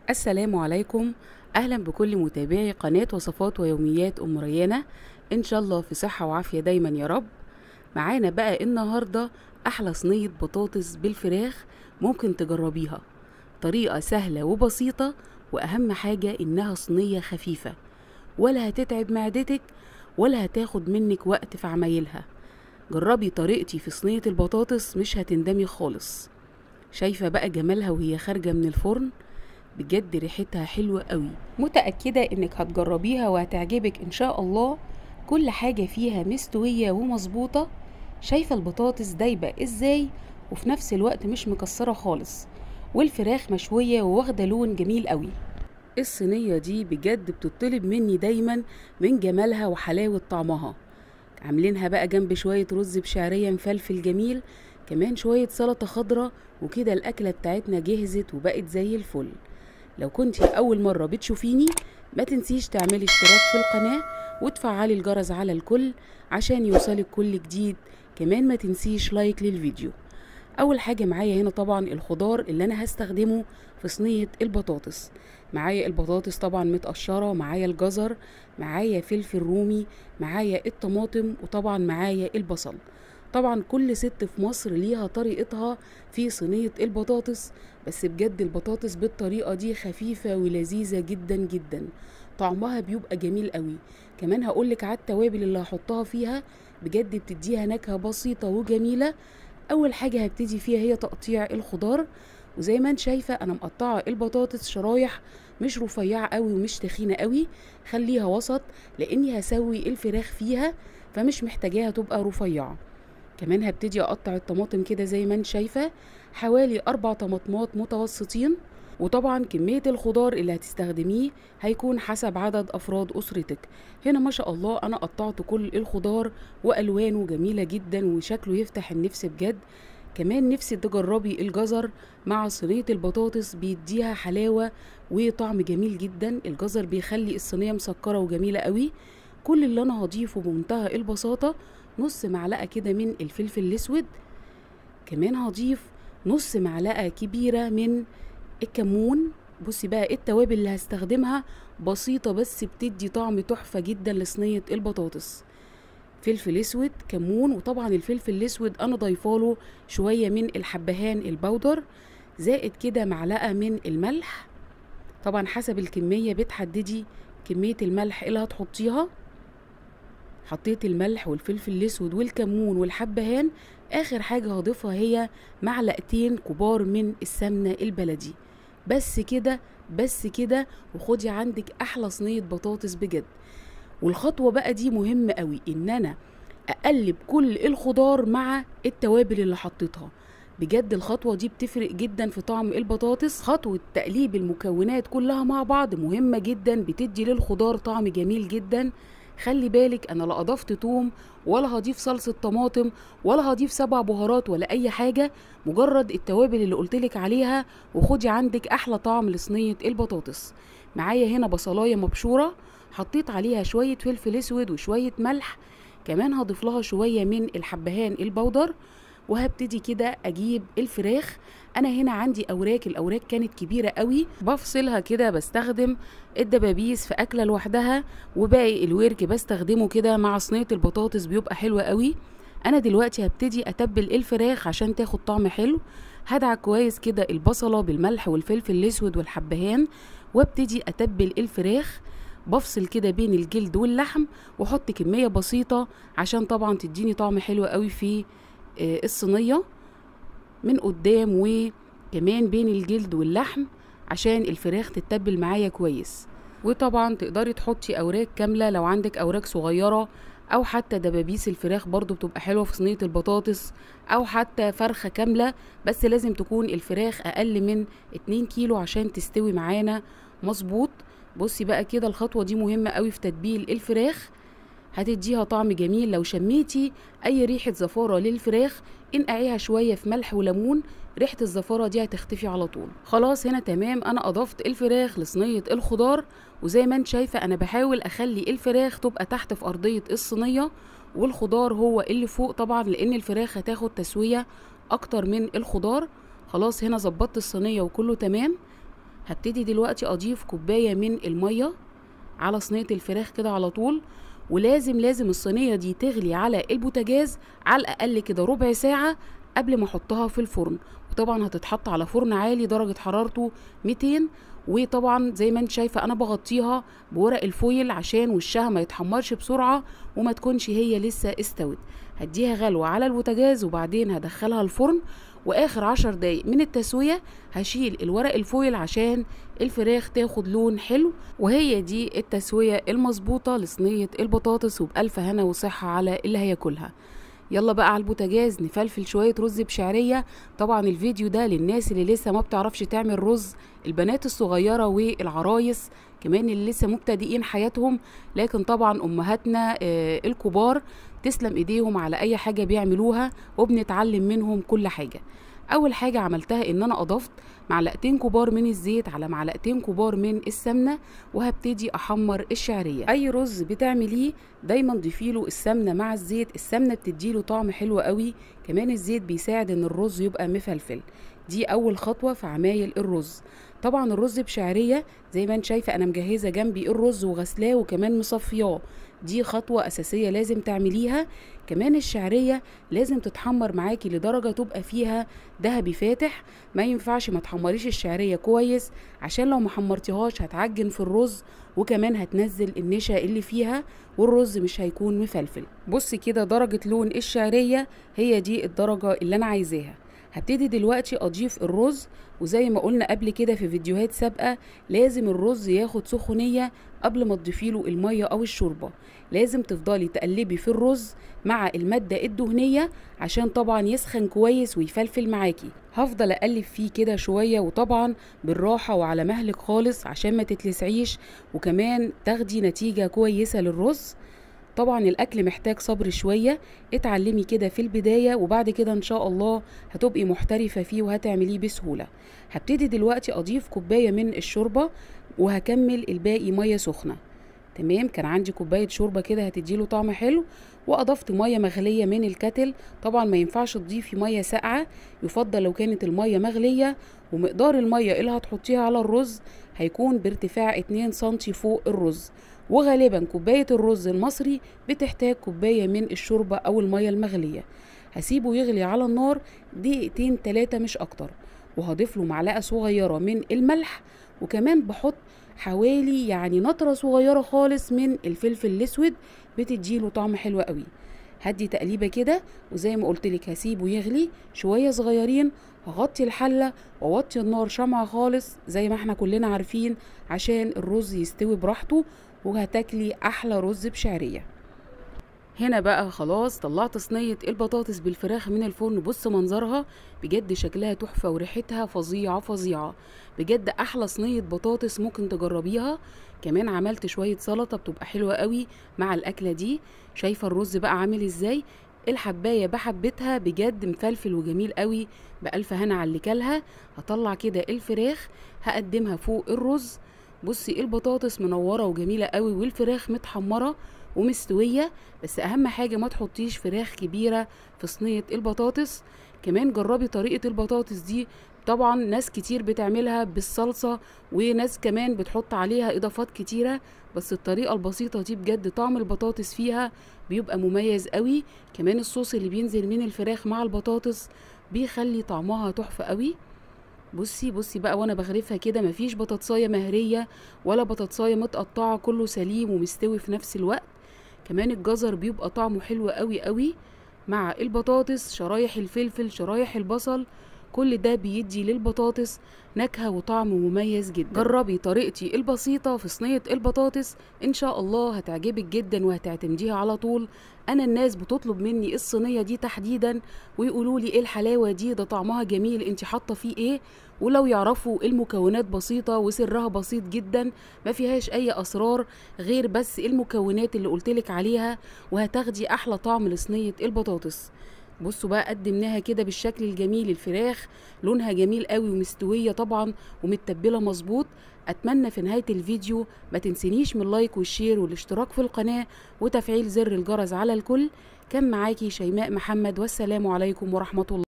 السلام عليكم اهلا بكل متابعي قناه وصفات ويوميات ام ريانه ان شاء الله في صحه وعافيه دايما يا رب معانا بقى النهارده احلى صينيه بطاطس بالفراخ ممكن تجربيها طريقه سهله وبسيطه واهم حاجه انها صينيه خفيفه ولا هتتعب معدتك ولا هتاخد منك وقت في عمايلها جربي طريقتي في صينيه البطاطس مش هتندمي خالص شايفه بقى جمالها وهي خارجه من الفرن بجد ريحتها حلوة قوي متأكدة انك هتجربيها وهتعجبك ان شاء الله كل حاجة فيها مستوية ومظبوطة شايفة البطاطس دايبة ازاي وفي نفس الوقت مش مكسرة خالص والفراخ مشوية وواخدة لون جميل قوي الصينية دي بجد بتطلب مني دايما من جمالها وحلاوة طعمها عاملينها بقى جنب شوية رز بشعرية مفلفل جميل كمان شوية سلطة خضرة وكده الأكلة بتاعتنا جهزت وبقت زي الفل لو كنت أول مرة بتشوفيني ما تنسيش تعملي اشتراك في القناة وتفعلي الجرس على الكل عشان يوصلك كل جديد كمان ما تنسيش لايك للفيديو أول حاجة معايا هنا طبعا الخضار اللي أنا هستخدمه في صينية البطاطس معايا البطاطس طبعا متقشرة معايا الجزر معايا فلفل رومي معايا الطماطم وطبعا معايا البصل طبعا كل ست في مصر ليها طريقتها في صينية البطاطس بس بجد البطاطس بالطريقة دي خفيفة ولذيذة جدا جدا طعمها بيبقى جميل قوي كمان هقولك على التوابل اللي هحطها فيها بجد بتديها نكهة بسيطة وجميلة اول حاجة هبتدي فيها هي تقطيع الخضار وزي ما انت شايفة انا مقطعة البطاطس شرايح مش رفيعة قوي ومش تخينة قوي خليها وسط لاني هسوي الفراخ فيها فمش محتاجاها تبقى رفيعه كمان هبتدي اقطع الطماطم كده زي ما انت شايفه حوالي اربع طماطمات متوسطين وطبعا كمية الخضار اللي هتستخدميه هيكون حسب عدد أفراد أسرتك هنا ما شاء الله أنا قطعت كل الخضار وألوانه جميلة جدا وشكله يفتح النفس بجد كمان نفسي تجربي الجزر مع صينية البطاطس بيديها حلاوة وطعم جميل جدا الجزر بيخلي الصينية مسكرة وجميلة قوي كل اللي أنا هضيفه بمنتهى البساطة نص معلقة كده من الفلفل الأسود كمان هضيف نص معلقة كبيرة من الكمون بصي بقى التوابل اللي هستخدمها بسيطة بس بتدي طعم تحفة جدا لصينية البطاطس فلفل اسود كمون وطبعا الفلفل الاسود انا ضايفاله شوية من الحبهان البودر زائد كده معلقة من الملح طبعا حسب الكمية بتحددي كمية الملح اللي هتحطيها حطيت الملح والفلفل الاسود والكمون والحبهان اخر حاجة هضيفها هي معلقتين كبار من السمنة البلدي بس كده بس كده وخدي عندك احلى صينية بطاطس بجد والخطوة بقى دي مهمة قوي ان انا اقلب كل الخضار مع التوابل اللي حطيتها بجد الخطوة دي بتفرق جدا في طعم البطاطس خطوة تقليب المكونات كلها مع بعض مهمة جدا بتدي للخضار طعم جميل جدا خلي بالك انا لا اضفت توم ولا هضيف صلصه طماطم ولا هضيف سبع بهارات ولا اي حاجه مجرد التوابل اللي قلتلك عليها وخدي عندك احلى طعم لصينيه البطاطس معايا هنا بصلايه مبشوره حطيت عليها شويه فلفل اسود وشويه ملح كمان هضيف لها شويه من الحبهان البودر وهبتدي كده اجيب الفراخ انا هنا عندي اوراق الاوراق كانت كبيره قوي بفصلها كده بستخدم الدبابيس في اكله لوحدها وباقي الورك بستخدمه كده مع صينيه البطاطس بيبقى حلو قوي انا دلوقتي هبتدي اتبل الفراخ عشان تاخد طعم حلو هدعك كويس كده البصله بالملح والفلفل الاسود والحبهان وابتدي اتبل الفراخ بفصل كده بين الجلد واللحم واحط كميه بسيطه عشان طبعا تديني طعم حلو قوي في الصينيه من قدام وكمان بين الجلد واللحم عشان الفراخ تتبل معايا كويس وطبعا تقدري تحطي اوراق كامله لو عندك اوراق صغيره او حتى دبابيس الفراخ برضو بتبقى حلوه في صينيه البطاطس او حتى فرخه كامله بس لازم تكون الفراخ اقل من 2 كيلو عشان تستوي معانا مظبوط بصي بقى كده الخطوه دي مهمه قوي في تتبيل الفراخ هتديها طعم جميل لو شميتي اي ريحه زفاره للفراخ انقعيها شويه في ملح وليمون ريحه الزفاره دي هتختفي على طول خلاص هنا تمام انا اضفت الفراخ لصينيه الخضار وزي ما انت شايفه انا بحاول اخلي الفراخ تبقى تحت في ارضيه الصينيه والخضار هو اللي فوق طبعا لان الفراخ هتاخد تسويه اكتر من الخضار خلاص هنا ظبطت الصينيه وكله تمام هبتدي دلوقتي اضيف كوبايه من الميه على صينيه الفراخ كده على طول ولازم لازم الصينيه دي تغلي على البوتاجاز على الاقل كده ربع ساعه قبل ما احطها في الفرن وطبعا هتتحط على فرن عالي درجه حرارته 200 وطبعا زي ما انت شايفه انا بغطيها بورق الفويل عشان وشها ما يتحمرش بسرعه وما تكونش هي لسه استوت هديها غلوه على البوتاجاز وبعدين هدخلها الفرن واخر عشر دقايق من التسويه هشيل الورق الفويل عشان الفراخ تاخد لون حلو وهي دي التسويه المظبوطه لصينيه البطاطس وبالف هنا وصحه على اللي هياكلها يلا بقى على البوتاجاز نفلفل شويه رز بشعريه طبعا الفيديو ده للناس اللي لسه ما بتعرفش تعمل رز البنات الصغيره والعرايس كمان اللي لسه مبتدئين حياتهم لكن طبعا امهاتنا آه الكبار تسلم ايديهم على اي حاجه بيعملوها وبنتعلم منهم كل حاجه اول حاجه عملتها ان انا اضفت معلقتين كبار من الزيت على معلقتين كبار من السمنه وهبتدي احمر الشعريه اي رز بتعمليه دايما ضيفيله السمنه مع الزيت السمنه بتديله طعم حلو قوي كمان الزيت بيساعد ان الرز يبقى مفلفل دي اول خطوه في عمايل الرز طبعا الرز بشعريه زي ما انت شايفه انا مجهزه جنبي الرز وغسلاه وكمان مصفياه دي خطوة أساسية لازم تعمليها كمان الشعرية لازم تتحمر معاكي لدرجة تبقى فيها ذهبي فاتح ما ينفعش ما تحمريش الشعرية كويس عشان لو ما حمرتيهاش هتعجن في الرز وكمان هتنزل النشا اللي فيها والرز مش هيكون مفلفل بصي كده درجة لون الشعرية هي دي الدرجة اللي أنا عايزاها هبتدي دلوقتي اضيف الرز وزي ما قلنا قبل كده في فيديوهات سابقه لازم الرز ياخد سخونيه قبل ما تضيفيله الميه او الشوربه لازم تفضلي تقلبي في الرز مع الماده الدهنيه عشان طبعا يسخن كويس ويفلفل معاكي هفضل اقلب فيه كده شويه وطبعا بالراحه وعلى مهلك خالص عشان ما تتلسعيش وكمان تاخدي نتيجه كويسه للرز طبعا الاكل محتاج صبر شويه اتعلمي كده في البدايه وبعد كده ان شاء الله هتبقي محترفه فيه وهتعمليه بسهوله هبتدي دلوقتي اضيف كوبايه من الشوربه وهكمل الباقي ميه سخنه تمام كان عندي كوبايه شوربه كده هتديله طعم حلو واضفت ميه مغليه من الكتل طبعا ما ينفعش تضيفي ميه ساقعه يفضل لو كانت الميه مغليه ومقدار الميه اللي هتحطيها على الرز هيكون بارتفاع 2 سنتي فوق الرز وغالبا كوباية الرز المصري بتحتاج كوباية من الشوربة أو المية المغلية هسيبه يغلي على النار دقيقتين تلاتة مش أكتر وهضيف له معلقة صغيرة من الملح وكمان بحط حوالي يعني نطرة صغيرة خالص من الفلفل الأسود بتديله طعم حلو قوي هدي تقليبه كده وزي ما قلت لك هسيبه يغلي شويه صغيرين هغطي الحله واوطي النار شمعة خالص زي ما احنا كلنا عارفين عشان الرز يستوي براحته وهتاكلي احلى رز بشعريه هنا بقى خلاص طلعت صينية البطاطس بالفراخ من الفرن بص منظرها بجد شكلها تحفة وريحتها فظيعة فظيعة بجد أحلى صينية بطاطس ممكن تجربيها كمان عملت شوية سلطة بتبقى حلوة قوي مع الأكلة دي شايفة الرز بقى عامل ازاي الحباية بحبتها بجد مفلفل وجميل قوي بألف هنا على اللي كلها هطلع كده الفراخ هقدمها فوق الرز بصي البطاطس منورة وجميلة قوي والفراخ متحمرة ومستوية بس أهم حاجة ما تحطيش فراخ كبيرة في صينية البطاطس كمان جربي طريقة البطاطس دي طبعا ناس كتير بتعملها بالصلصة وناس كمان بتحط عليها إضافات كتيرة بس الطريقة البسيطة دي بجد طعم البطاطس فيها بيبقى مميز قوي كمان الصوص اللي بينزل من الفراخ مع البطاطس بيخلي طعمها تحفة قوي بصي بصي بقى وانا بغرفها كده مفيش بطاطسايه مهريه ولا بطاطسايه متقطعه كله سليم ومستوي في نفس الوقت كمان الجزر بيبقى طعمه حلو قوي قوي مع البطاطس شرايح الفلفل شرايح البصل كل ده بيدي للبطاطس نكهة وطعم مميز جدا جربي طريقتي البسيطة في صينية البطاطس ان شاء الله هتعجبك جدا وهتعتمديها على طول انا الناس بتطلب مني الصينية دي تحديدا ويقولوا لي ايه الحلاوة دي ده طعمها جميل انت حاطة فيه ايه ولو يعرفوا المكونات بسيطة وسرها بسيط جدا ما فيهاش اي اسرار غير بس المكونات اللي قلتلك عليها وهتاخدي احلى طعم لصينية البطاطس بصوا بقى قدمناها كده بالشكل الجميل الفراخ لونها جميل قوي ومستوية طبعا ومتبلة مظبوط اتمنى في نهاية الفيديو ما تنسنيش من اللايك والشير والاشتراك في القناة وتفعيل زر الجرس على الكل كان معاكي شيماء محمد والسلام عليكم ورحمة الله